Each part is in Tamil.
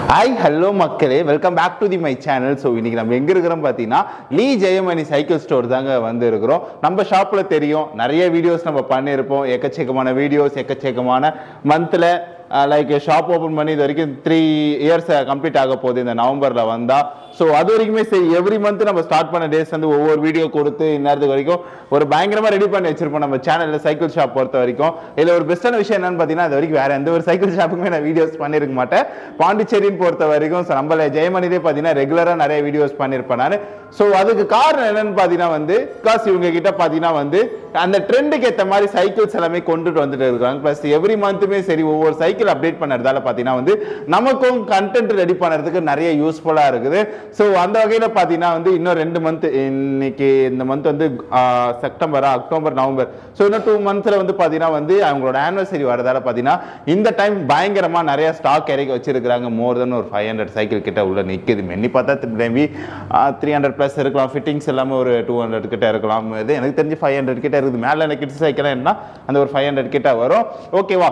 ஹாய் ஹலோ மக்களே welcome back to the my channel so இன்னைக்கு நம்ம எங்க இருக்கிறோம் பார்த்தீங்கன்னா லீ ஜெயமணி சைக்கிள் ஸ்டோர் தாங்க வந்து இருக்கிறோம் நம்ம ஷாப்ல தெரியும் நிறைய வீடியோஸ் நம்ம பண்ணியிருப்போம் எக்கச்சக்கமான வீடியோஸ் எக்கச்சக்கமான மந்த்ல லைக் ஷாப் ஓப்பன் பண்ணி இது வரைக்கும் த்ரீ இயர்ஸ் கம்ப்ளீட் ஆக போகுது இந்த நவம்பர்ல வந்தா ஸோ அது வரைக்குமே சரி எவ்ரி மந்த் நம்ம ஸ்டார்ட் பண்ண டேஸ் வந்து ஒவ்வொரு வீடியோ கொடுத்து இந்நேரத்துக்கு வரைக்கும் ஒரு பயங்கரமா ரெடி பண்ணி வச்சிருப்போம் நம்ம சேனல்ல சைக்கிள் ஷாப் பொறுத்த வரைக்கும் இதுல ஒரு பெஸ்டான விஷயம் என்னன்னு பார்த்தீங்கன்னா இது வரைக்கும் வேற எந்த ஒரு சைக்கிள் ஷாப்புக்குமே நான் வீடியோஸ் பண்ணியிருக்க மாட்டேன் பாண்டிச்சேரின்னு பொறுத்த வரைக்கும் so நம்மள ஜெயமணிலே பார்த்தீங்கன்னா ரெகுலரா நிறைய வீடியோஸ் பண்ணியிருப்பேன் நான் ஸோ அதுக்கு காரணம் என்னன்னு பார்த்தீங்கன்னா வந்து பிகாஸ் இவங்க கிட்ட பார்த்தீங்கன்னா வந்து அந்த ட்ரெண்டுக்கு ஏற்ற மாதிரி சைக்கிள்ஸ் எல்லாமே கொண்டுட்டு வந்துட்டு இருக்காங்க ப்ளஸ் எவ்ரி மந்த்துமே சரி ஒவ்வொரு சைக்கிள் அப்டேட் பண்ணறதால பார்த்தீங்கன்னா வந்து நமக்கும் கண்டென்ட் ரெடி பண்ணுறதுக்கு நிறைய யூஸ்ஃபுல்லாக இருக்குது ஸோ அந்த வகையில் பார்த்தீங்கன்னா வந்து இன்னும் ரெண்டு மந்த் இன்னைக்கு இந்த மந்த் வந்து ஆஹ், செப்டம்பரா அக்டோபர் நவம்பர் ஸோ இன்னும் டூ மந்த்ஸில் வந்து பார்த்தீங்கன்னா வந்து அவங்களோட ஆனிவர்சரி வரதால பார்த்தீங்கன்னா இந்த டைம் பயங்கரமாக நிறைய ஸ்டாக் இறக்கி வச்சிருக்கிறாங்க மோர் தென் ஒரு ஃபைவ் ஹண்ட்ரட் சைக்கிள் கிட்ட உள்ள நிற்குது மென்னி பார்த்தா மேபி த்ரீ ஹண்ட்ரட் ப்ளஸ் இருக்கலாம் ஃபிட்டிங்ஸ் எல்லாமே ஒரு டூ ஹண்ட்ரட் கிட்ட இருக்கலாம் இது எனக்கு தெரிஞ்சு ஃபைவ் ஹண்ட்ரட் கிட்ட இருக்குது மேலே எனக்கு கிட்ஸ் சைக்கிள் என்ன அந்த ஒரு ஃபைவ் ஹண்ட்ரட் கிட்ட வரும் ஓகேவா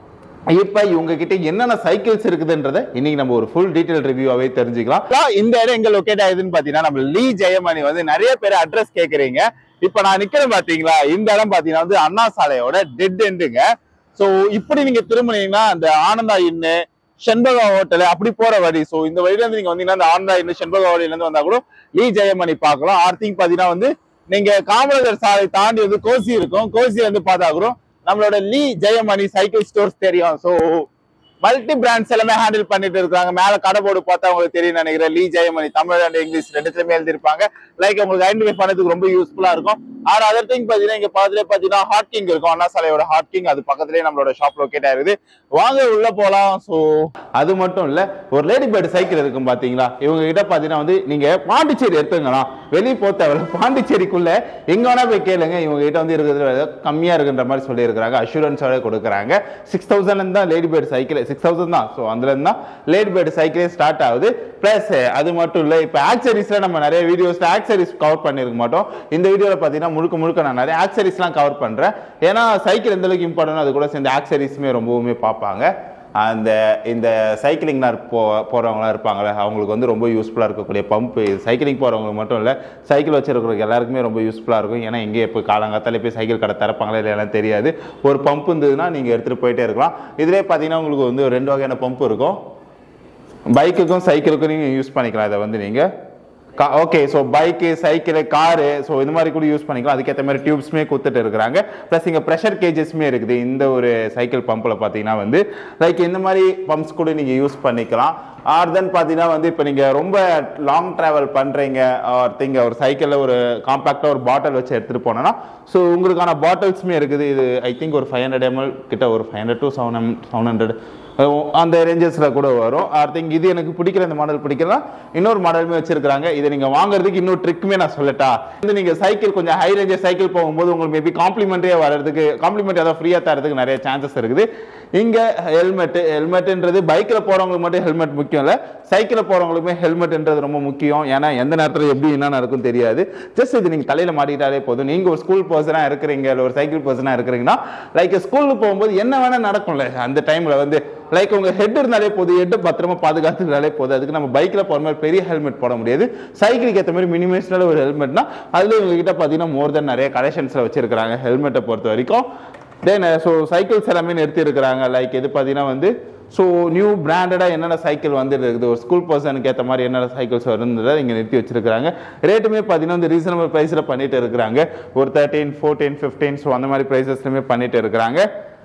இப்ப இவங்க கிட்ட என்னென்ன சைக்கிள்ஸ் இருக்குதுன்றத இன்னைக்கு நம்ம ஒரு ஃபுல் டீடைல் ரிவ்யூவாவே தெரிஞ்சுக்கலாம் ஆ, இந்த இடம் எங்க லொகேட் ஆகுதுன்னு பாத்தீங்கன்னா நம்ம லீ ஜெயமணி வந்து நிறைய பேர் அட்ரஸ் கேக்குறீங்க இப்ப நான் நிக்கிறேன் பாத்தீங்களா இந்த இடம் பாத்தீங்கன்னா வந்து அண்ணா சாலையோட டெட் எண்டுங்க சோ இப்படி நீங்க திரும்பினீங்கன்னா அந்த ஆனந்தா இன்னு செண்பகா ஹோட்டல் அப்படி போற வழி சோ இந்த வழியில இருந்து நீங்க வந்தீங்கன்னா அந்த ஆனந்தா இன்னு செண்பகா வழியில இருந்து வந்தா கூட லீ ஜெயமணி பார்க்கலாம் ஆர்த்திங் பாத்தீங்கன்னா வந்து நீங்க காமராஜர் சாலை தாண்டி வந்து கோசி இருக்கும் கோசி வந்து பார்த்தா கூட நம்மளோட லீ ஜெயமணி சைக்கிள் ஸ்டோர்ஸ் தெரியும் ஸோ மல்டி பிராண்ட்ஸ் எல்லாமே ஹேண்டில் பண்ணிட்டு இருக்காங்க மேல கடை போர்டு பார்த்தா உங்களுக்கு தெரியும் நினைக்கிறேன் Lee Jayamani Tamil and English ரெண்டுத்துலயுமே எழுதிருப்பாங்க லைக் உங்களுக்கு ஐடென்டிஃபை பண்ணதுக்கு ரொம்ப யூஸ்ஃபுல்லா இருக்கும் ஆர் அதர் திங் பாத்தீங்கன்னா இங்க பக்கத்துலேயே பாத்தீங்கன்னா ஹாட் கிங் இருக்கும் அண்ணா சாலையோட ஹாட் கிங் அது பக்கத்துலேயே நம்மளோட ஷாப் லொக்கேட் ஆயிருது வாங்க உள்ள போலாம் ஸோ அது மட்டும் இல்ல ஒரு லேடி பேர்டு சைக்கிள் இருக்கும் பாத்தீங்களா இவங்க கிட்ட பாத்தீங்கன்னா வந்து நீங்க பாண்டிச்சேரி எடுத்துங்களா வெளியே போக தேவையில்ல பாண்டிச்சேரிக்குள்ள எங்க வேணா போய் கேளுங்க இவங்க கிட்ட வந்து இருக்கிறது கம்மியா இருக்குன்ற மாதிரி சொல்லி இருக்கிறாங்க அஷூரன்ஸோட கொடுக்குறாங்க சிக்ஸ் தௌசண்ட் தான் lady bird cycle six thousand தான் ஸோ அதுல இருந்து தான் லேடி பேர்டு சைக்கிளே ஸ்டார்ட் ஆகுது பிளஸ் அது மட்டும் இல்ல இப்போ ஆக்சரிஸ்ல நம்ம நிறைய வீடியோஸ்ல ஆக்சரிஸ் கவர் பண்ணிருக்க மாட்டோம் இந்த வீடியோல பாத்தீங்கன்னா முழுக்க முழுக்க நான் நிறைய ஆக்சரிஸ்லாம் கவர் பண்றேன் ஏன்னா சைக்கிள் எந்த அளவுக்கு இம்பார்ட்டன் அது கூட சேர்ந்து ஆக்சரிஸுமே ரொம்பவுமே பார்ப்பாங்க அந்த இந்த சைக்கிளிங் போ போகிறவங்களாம் இருப்பாங்களே அவங்களுக்கு வந்து ரொம்ப யூஸ்ஃபுல்லாக இருக்கக்கூடிய பம்பு சைக்கிளிங் போகிறவங்களுக்கு மட்டும் இல்லை சைக்கிள் வச்சிருக்கிறவங்க எல்லாருக்குமே ரொம்ப யூஸ்ஃபுல்லாக இருக்கும் ஏன்னா எங்கே இப்போ காலங்காத்தாலே போய் சைக்கிள் கடை திறப்பாங்களா இல்லையெல்லாம் தெரியாது ஒரு பம்ப் இருந்ததுன்னா நீங்கள் எடுத்துகிட்டு போயிட்டே இருக்கலாம் இதிலே பார்த்தீங்கன்னா உங்களுக்கு வந்து ஒரு ரெண்டு வகையான பம்ப் இருக்கும் பைக்குக்கும் சைக்கிளுக்கும் நீங்கள் யூஸ் பண்ணிக்கலாம் இதை வந்து நீங்கள் okay so bike cycle car so இந்த மாதிரி கூட யூஸ் பண்ணிக்கலாம் அதுக்கேற்ற மாதிரி டியூப்ஸ்மே கொடுத்துட்டு இருக்கிறாங்க ப்ளஸ் இங்கே ப்ரெஷர் கேஜஸ்மே இருக்குது இந்த ஒரு சைக்கிள் பம்பில் பார்த்தீங்கன்னா வந்து லைக் இந்த மாதிரி பம்ப்ஸ் கூட நீங்கள் யூஸ் பண்ணிக்கலாம் ஆர் தென் பார்த்தீங்கன்னா வந்து இப்போ நீங்கள் ரொம்ப லாங் ட்ராவல் பண்ணுறீங்க ஆர் திங்க ஒரு சைக்கிளில் ஒரு காம்பாக்டாக ஒரு பாட்டில் வச்சு எடுத்துகிட்டு போனோன்னா ஸோ உங்களுக்கான பாட்டில்ஸுமே இருக்குது இது ஐ திங்க் ஒரு ஃபைவ் ஹண்ட்ரட் எம்எல் கிட்ட ஒரு five hundred to seven seven hundred அந்த ரேஞ்சஸில் கூட வரும் ஐ திங்க் இது எனக்கு பிடிக்கல இந்த மாடல் பிடிக்கல இன்னொரு மாடலுமே வச்சிருக்காங்க இதை நீங்க வாங்குறதுக்கு இன்னொரு ட்ரிக்குமே நான் சொல்லட்டா இது நீங்க சைக்கிள் கொஞ்சம் ஹை ரேஞ்சர் சைக்கிள் போகும்போது உங்களுக்கு மேபி காம்ப்ளிமெண்ட்ரியா வர்றதுக்கு காம்ப்ளிமெண்ட் ஏதாவது ஃப்ரீயா தரதுக்கு நிறைய சான்சஸ் இருக்குது இங்க ஹெல்மெட் ஹெல்மெட்ன்றது பைக்ல போறவங்களுக்கு மட்டும் ஹெல்மெட் முக்கியம் இல்ல சைக்கிளில் போறவங்களுக்குமே ஹெல்மெட்ன்றது ரொம்ப முக்கியம் ஏன்னா எந்த நேரத்தில் எப்படி என்ன நடக்கும் தெரியாது ஜஸ்ட் இது நீங்க தலையில மாட்டிக்கிட்டாலே போதும் நீங்க ஒரு ஸ்கூல் பர்சனா இருக்கிறீங்க இல்லை ஒரு சைக்கிள் பர்சனா இருக்கிறீங்கன்னா லைக் ஸ்கூலுக்கு போகும்போது என்ன வேணா நடக்கும்ல அந்த டைம்ல வந்து லைக் உங்க ஹெட் இருந்தாலே போதும் ஹெட் பத்திரமா பாதுகாத்துனாலே போதும் அதுக்கு நம்ம பைக்ல போற மாதிரி பெரிய ஹெல்மெட் போட முடியாது சைக்கிளுக்கு ஏற்ற மாதிரி மினிமேஷனல் ஒரு ஹெல்மெட்னா அதுல உங்ககிட்ட பாத்தீங்கன்னா மோர் தென் நிறைய கலெக்ஷன்ஸ்ல வச்சிருக்காங்க ஹெல்மெட்டை பொறுத்த வரைக்கும் தென் ஸோ சைக்கிள்ஸ் எல்லாமே நிறுத்தி இருக்கிறாங்க லைக் இது பார்த்தீங்கன்னா வந்து ஸோ நியூ பிராண்டடாக என்னென்ன சைக்கிள் வந்து இருக்குது ஒரு ஸ்கூல் பர்சனுக்கு ஏற்ற மாதிரி என்னென்ன சைக்கிள்ஸ் வருன்றதை இங்கே நிறுத்தி வச்சிருக்காங்க ரேட்டுமே பார்த்தீங்கன்னா வந்து ரீசனபிள் ப்ரைஸில் பண்ணிட்டு இருக்கிறாங்க ஒரு தேர்ட்டீன் ஃபோர்டீன் ஃபிஃப்டீன் ஸோ அந்த மாதிரி ப்ரைஸஸ்லையுமே பண்ணிட்டு இருக்கிறாங்க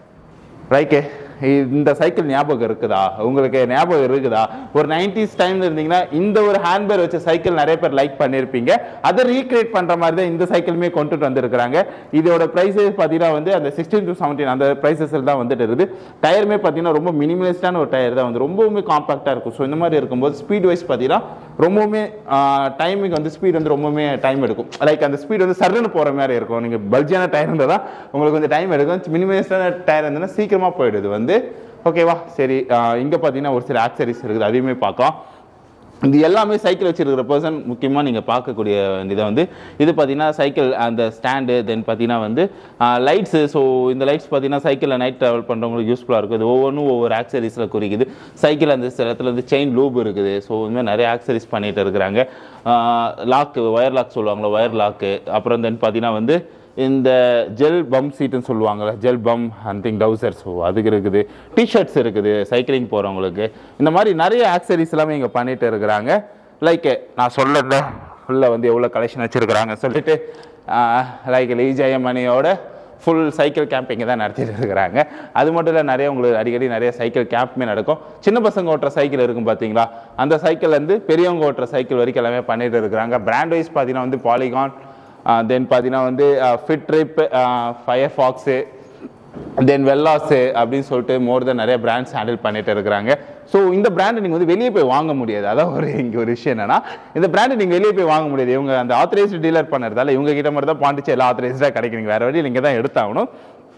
ரைக்கே இந்த சைக்கிள் ஞாபகம் இருக்குதா உங்களுக்கு ஞாபகம் இருக்குதா ஒரு நைன்டிஸ் டைம்ல இருந்தீங்கன்னா இந்த ஒரு ஹேண்ட்பேர் வச்ச சைக்கிள் நிறைய பேர் லைக் பண்ணியிருப்பீங்க அதை ரீக்ரியேட் பண்ற மாதிரி தான் இந்த சைக்கிளுமே கொண்டுட்டு வந்திருக்கிறாங்க இதோட ப்ரைஸஸ் பார்த்தீங்கன்னா வந்து அந்த சிக்ஸ்டீன் டு செவன்டீன் அந்த ப்ரைஸஸில் தான் வந்துட்டு இருக்குது டயருமே பார்த்தீங்கன்னா ரொம்ப மினிமலிஸ்டான ஒரு டயர் தான் வந்து ரொம்பவுமே காம்பாக்டாக இருக்கும் ஸோ இந்த மாதிரி இருக்கும்போது ஸ்பீட் வைஸ் பார்த்தீங்கன்னா ரொம்பவுமே டைமிங் வந்து ஸ்பீட் வந்து ரொம்பவுமே டைம் எடுக்கும் லைக் அந்த ஸ்பீட் வந்து சர்ன்னு போகிற மாதிரி இருக்கும் நீங்கள் பல்ஜியான டயர் இருந்தால் தான் உங்களுக்கு கொஞ்சம் டைம் எடுக்கும் மினிமலிஸ்டான டயர் இருந்ததுன்னா சீக்கிரமாக போயிடுது வந்து ஓகேவா சரி இங்கே பார்த்தீங்கன்னா ஒரு சில ஆக்சரிஸ் இருக்குது அதையுமே பார்க்கலாம் இது எல்லாமே சைக்கிள் வச்சிருக்கிற பர்சன் முக்கியமாக நீங்கள் பார்க்கக்கூடிய இதை வந்து இது பார்த்தீங்கன்னா சைக்கிள் அந்த ஸ்டாண்டு தென் பார்த்தீங்கன்னா வந்து லைட்ஸு ஸோ இந்த லைட்ஸ் பார்த்தீங்கன்னா சைக்கிளில் நைட் ட்ராவல் பண்ணுறவங்களுக்கு யூஸ்ஃபுல்லாக இருக்குது இது ஒவ்வொன்றும் ஒவ்வொரு ஆக்சரிஸில் குறிக்குது சைக்கிள் அந்த சில இடத்துல வந்து செயின் லூப் இருக்குது ஸோ இந்த மாதிரி நிறைய ஆக்சரிஸ் பண்ணிட்டு இருக்கிறாங்க லாக்கு ஒயர் லாக் சொல்லுவாங்களோ ஒயர் லாக்கு அப்புறம் தென் பார்த்தீங்கன்னா வந்து இந்த ஜெல் பம் சீட்டுன்னு சொல்லுவாங்கள்ல ஜெல் பம் திங் டவுசர் ஸோ அதுக்கு இருக்குது டிஷர்ட்ஸ் இருக்குது சைக்கிளிங் போகிறவங்களுக்கு இந்த மாதிரி நிறைய ஆக்சரிஸ் எல்லாமே இங்கே பண்ணிட்டு இருக்கிறாங்க லைக் நான் சொல்லல ஃபுல்லாக வந்து எவ்வளோ கலெக்ஷன் வச்சுருக்குறாங்க சொல்லிட்டு லைக் லீஜய மணியோட ஃபுல் சைக்கிள் கேம்பிங் தான் நடத்திட்டு இருக்கிறாங்க அது மட்டும் இல்லை நிறைய உங்களுக்கு அடிக்கடி நிறைய சைக்கிள் கேம்ப்மே நடக்கும் சின்ன பசங்க ஓட்டுற சைக்கிள் இருக்கும் பார்த்தீங்களா அந்த சைக்கிள்லேருந்து பெரியவங்க ஓட்டுற சைக்கிள் வரைக்கும் எல்லாமே பண்ணிட்டு இருக்கிறாங்க பிராண்ட் வைஸ் பார்த்தீங்கன்னா வந்து பாலிகான் தென் பார்த்தீங்கன்னா வந்து fit trip Firefox then வெல்லாஸு அப்படின்னு சொல்லிட்டு மோர் தென் நிறைய பிராண்ட்ஸ் ஹேண்டில் பண்ணிட்டு இருக்கிறாங்க ஸோ இந்த பிராண்டை நீங்கள் வந்து வெளியே போய் வாங்க முடியாது அதான் ஒரு இங்கே ஒரு விஷயம் என்னன்னா இந்த பிராண்டை நீங்கள் வெளியே போய் வாங்க முடியாது இவங்க அந்த ஆத்தரைஸ்டு டீலர் பண்ணுறதால இவங்க கிட்ட மட்டும் தான் பாண்டிச்சேரி எல்லாம் ஆத்தரைஸ்டாக கிடைக்குங்க வேற வழி நீங்கள் தான் எடுத்தாகணும்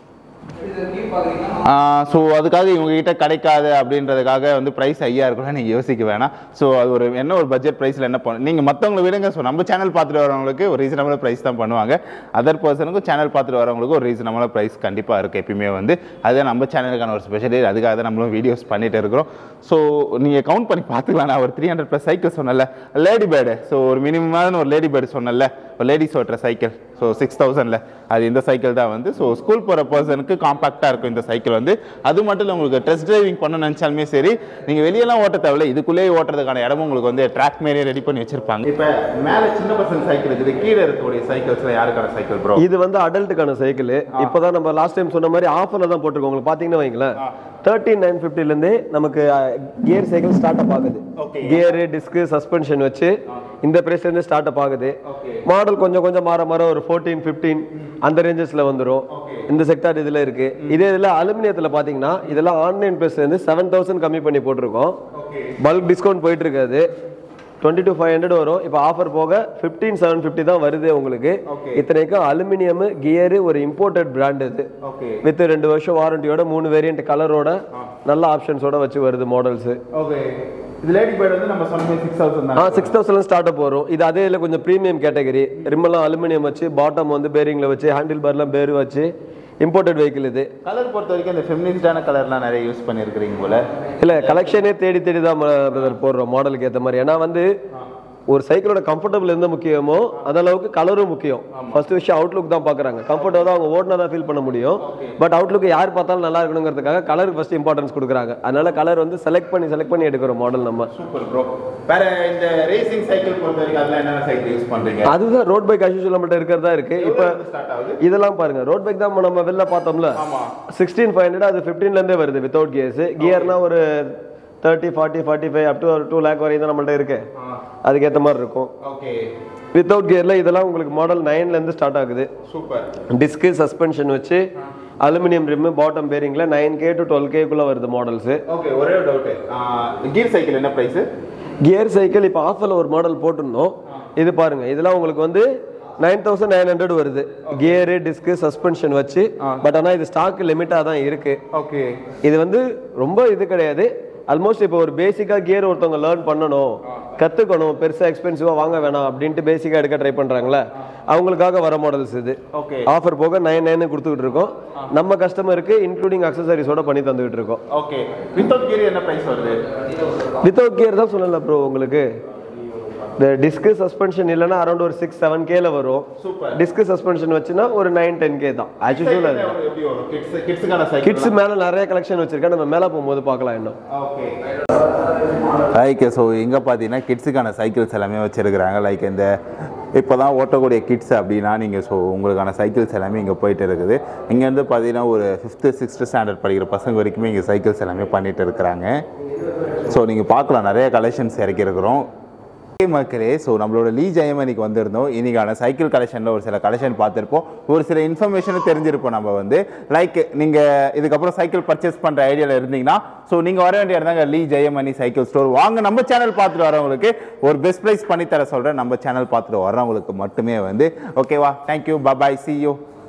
ஸோ அதுக்காக இவங்க கிட்ட கிடைக்காது அப்படின்றதுக்காக வந்து ப்ரைஸ் ஐயா இருக்கும்னு நீங்கள் யோசிக்க வேணாம் ஸோ அது ஒரு என்ன ஒரு பட்ஜெட் ப்ரைஸில் என்ன பண்ண நீங்கள் மற்றவங்களை விடுங்க ஸோ நம்ம சேனல் பார்த்துட்டு வரவங்களுக்கு ஒரு ரீசனபிள் ப்ரைஸ் தான் பண்ணுவாங்க அதர் பர்சனுக்கும் சேனல் பார்த்துட்டு வரவங்களுக்கு ஒரு ரீசனபிள் ப்ரைஸ் கண்டிப்பாக இருக்குது எப்பயுமே வந்து அதுதான் நம்ம சேனலுக்கான ஒரு ஸ்பெஷல் அதுக்காக தான் நம்மளும் வீடியோஸ் பண்ணிட்டு இருக்கிறோம் ஸோ நீங்கள் கவுண்ட் பண்ணி பார்த்துக்கலாம் நான் ஒரு த்ரீ ஹண்ட்ரட் ப்ளஸ் சைக்கிள் சொன்னல லேடி பேர்டு ஸோ ஒரு மினிமமான ஒரு லேடி பேர்டு சொன்னல ஒரு லேடிஸ் ஓட்டுற சைக்கிள் ஸோ சிக்ஸ் தௌசண்டில் அது இந்த சைக்கிள் தான் வந்து ஸோ ஸ்கூல் போகிற பர்சனுக்கு காம்பாக்டாக இருக்கும் இந்த சைக்கிள் வந்து அது மட்டும் இல்லை உங்களுக்கு டெஸ்ட் டிரைவிங் பண்ண நினச்சாலுமே சரி நீங்கள் வெளியெல்லாம் ஓட்ட தேவையில்ல இதுக்குள்ளேயே ஓட்டுறதுக்கான இடமும் உங்களுக்கு வந்து ட்ராக் மாரியே ரெடி பண்ணி வச்சிருப்பாங்க இப்போ மேலே சின்ன பசங்க சைக்கிள் இருக்குது கீழே இருக்கக்கூடிய சைக்கிள்ஸ்லாம் யாருக்கான சைக்கிள் ப்ரோ இது வந்து அடல்ட்டுக்கான சைக்கிள் இப்போதான் நம்ம லாஸ்ட் டைம் சொன்ன மாதிரி ஆஃபர்ல தான் போட்டிருக்கோம் உங்களுக்கு பாத்தீங்கன்னா வைங்களேன் தேர்ட்டின் நைன் ஃபிஃப்டிலேருந்தே நமக்கு கியர் சைக்கிள் ஸ்டார்ட் அப் ஆகுது Okay. கியரு டிஸ்க்கு சஸ்பென்ஷன் வச்சு இந்த பிரைஸ்ல இருந்து ஸ்டார்ட் அப் ஆகுது Okay. மாடல் கொஞ்சம் கொஞ்சம் மாற மாற ஒரு ஃபோர்டீன் ஃபிஃப்டீன் அந்த ரேஞ்சஸ்ல வந்துரும் இந்த செக்டார் இதுல இருக்கு இதே இதுல அலுமினியத்துல பாத்தீங்கன்னா இதெல்லாம் ஆன்லைன் பிரைஸ்ல இருந்து செவன் தௌசண்ட் கம்மி பண்ணி போட்டிருக்கோம் பல்க் டிஸ்கவுண்ட் போயிட்டு இருக்காது டுவெண்ட்டி டூ ஃபைவ் ஹண்ட்ரட் வரும் இப்போ ஆஃபர் போக ஃபிஃப்டீன் செவன் ஃபிஃப்டி தான் வருது உங்களுக்கு Okay. இத்தனைக்கும் அலுமினியம் கியரு ஒரு இம்போர்ட்டட் பிராண்ட் இது ஓகே வித் ரெண்டு வருஷம் வாரண்டியோட மூணு வேரியன்ட் கலரோட நல்ல ஆப்ஷன்ஸோட வச்சு வருது மாடல்ஸ் ஓகே இது லேடி பேர்டு வந்து நம்ம சொன்ன six thousand ah six thousand start up வரும் இது அதே இதில் கொஞ்சம் ப்ரீமியம் கேட்டகரி ரிம்மெல்லாம் அலுமினியம் வச்சு பாட்டம் வந்து பேரிங்ல வச்சு ஹேண்டில் பார்லாம் பேர் வச்சு இம்போர்ட்டட் வெஹிக்கிள் இது கலர் பொறுத்த வரைக்கும் இந்த ஃபெமினிஸ்டான கலர்லாம் நிறைய யூஸ் பண்ணியிருக்கிறீங்க போல இல்ல கலெக்ஷனே தேடி தேடி தான் பிரதர் போடுறோம் மாடலுக்கு ஏத்த மாதிரி ஏன்னா வந்து ஒரு சைக்கிளோட கம்ஃபர்டபுள் எந்த முக்கியமோ அந்த அளவுக்கு கலரும் முக்கியம் ஃபர்ஸ்ட் விஷயம் அவுட்லுக் தான் பாக்குறாங்க கம்ஃபர்ட்டாக தான் அவங்க ஓடினா தான் ஃபீல் பண்ண முடியும் பட் அவுட்லுக் யார் பார்த்தாலும் நல்லா இருக்கணுங்கிறதுக்காக கலருக்கு ஃபர்ஸ்ட் இம்பார்ட்டன்ஸ் கொடுக்குறாங்க அதனால கலர் வந்து செலக்ட் பண்ணி செலக்ட் பண்ணி எடுக்கிறோம் மாடல் நம்ம சூப்பர் ப்ரோ வேற இந்த ரேசிங் சைக்கிள் பொறுத்த வரைக்கும் அதெல்லாம் என்னென்ன சைக்கிள் யூஸ் பண்றீங்க அதுதான் ரோட் பைக் அஸ்யூஷுவல் நம்மகிட்ட இருக்கிறதா இருக்கு இப்போ ஸ்டார்ட் ஆகுது இதெல்லாம் பாருங்க ரோட் பைக் தான் நம்ம வெளில பார்த்தோம்ல ஆமா சிக்ஸ்டீன் ஃபைவ் ஹண்ட்ரட் அது 15 ல இருந்தே வருது வித்தவுட் கியர்ஸ் கியர்னா ஒரு thirty forty forty five up to ஒரு டூ லேக் வரையும் தான் நம்மள்ட்ட இருக்கு அதுக்கேற்ற மாதிரி இருக்கும் ஓகே வித்தவுட் கியர்ல இதெல்லாம் உங்களுக்கு மாடல் நைன்ல இருந்து ஸ்டார்ட் ஆகுது சூப்பர் டிஸ்க்கு சஸ்பென்ஷன் வச்சு அலுமினியம் ரிம்மு பாட்டம் பேரிங்ல நைன் கே டு டுவெல் கேக்குள்ள வருது மாடல்ஸ் ஓகே ஒரே ஒரு டவுட் கீர் சைக்கிள் என்ன பிரைஸ் கியர் சைக்கிள் இப்போ ஆஃபர்ல ஒரு மாடல் போட்டிருந்தோம் இது பாருங்க இதெல்லாம் உங்களுக்கு வந்து நைன் தௌசண்ட் நைன் ஹண்ட்ரட் வருது கியரு டிஸ்க்கு சஸ்பென்ஷன் வச்சு பட் ஆனால் இது ஸ்டாக் லிமிட்டாக தான் இருக்கு ஓகே இது வந்து ரொம்ப இது கிடையாது ஆல்மோஸ்ட் இப்போ ஒரு பேசிக்கா கியர் ஒருத்தவங்க லேர்ன் பண்ணணும் கத்துக்கணும் பெருசா எக்ஸ்பென்சிவா வாங்க வேணாம் அப்படின்ட்டு பேசிக்கா எடுக்க ட்ரை பண்றாங்களே அவங்களுக்காக வர மாடல்ஸ் இது ஓகே ஆஃபர் போக நைன் நைன் கொடுத்துக்கிட்டு இருக்கோம் நம்ம கஸ்டமருக்கு இன்க்ளூடிங் அக்சசரிஸோட பண்ணி தந்துகிட்டு இருக்கோம் ஓகே வித்தவுட் கீர் என்ன பிரைஸ் வருது வித்தவுட் கியர் தான் சொல்லல ப்ரோ உங்களுக்கு இந்த டிஸ்க் சஸ்பென்ஷன் இல்லைன்னா அரௌண்ட் ஒரு சிக்ஸ் செவன் கேல வரும் சூப்பர் டிஸ்க் சஸ்பென்ஷன் வச்சுன்னா ஒரு நைன் டென் கே தான் ஆக்சுவல் அது எப்படி வரும் கிட்ஸ் கிட்ஸுக்கான சைக்கிள் கிட்ஸ் மேல நிறைய கலெக்ஷன் வச்சிருக்கேன் நம்ம மேல போகும்போது பார்க்கலாம் இன்னும் ஓகே லைக் ஸோ இங்கே பார்த்தீங்கன்னா கிட்ஸுக்கான சைக்கிள்ஸ் எல்லாமே வச்சுருக்குறாங்க லைக் இந்த இப்போ தான் ஓட்டக்கூடிய கிட்ஸ் அப்படின்னா நீங்கள் ஸோ உங்களுக்கான சைக்கிள்ஸ் எல்லாமே இங்கே போயிட்டு இருக்குது இங்கேருந்து பார்த்தீங்கன்னா ஒரு ஃபிஃப்த்து சிக்ஸ்த்து ஸ்டாண்டர்ட் படிக்கிற பசங்க வரைக்குமே இங்கே சைக்கிள்ஸ் எல்லாமே பண்ணிட்டு இருக்கிறாங்க ஸோ நீங்கள் பார்க்கலாம் நிறைய கலெக்ஷன்ஸ் இறக்கியிருக்கிறோம் ஓகே மக்களே ஸோ நம்மளோட லீ ஜெயமணிக்கு வந்திருந்தோம் இன்னைக்கான சைக்கிள் கலெக்ஷனில் ஒரு சில கலெக்ஷன் பார்த்துருப்போம் ஒரு சில இன்ஃபர்மேஷனும் தெரிஞ்சிருப்போம் நம்ம வந்து லைக் நீங்கள் இதுக்கப்புறம் சைக்கிள் பர்ச்சேஸ் பண்ணுற ஐடியாவில் இருந்தீங்கன்னா ஸோ நீங்கள் வர வேண்டிய இடம்தாங்க லீ ஜெயமணி சைக்கிள் ஸ்டோர் வாங்க நம்ம சேனல் பார்த்துட்டு வரவங்களுக்கு ஒரு பெஸ்ட் ப்ரைஸ் பண்ணி தர சொல்கிறேன் நம்ம சேனல் பார்த்துட்டு வரவங்களுக்கு மட்டுமே வந்து ஓகேவா தேங்க்யூ பபாய் சி யூ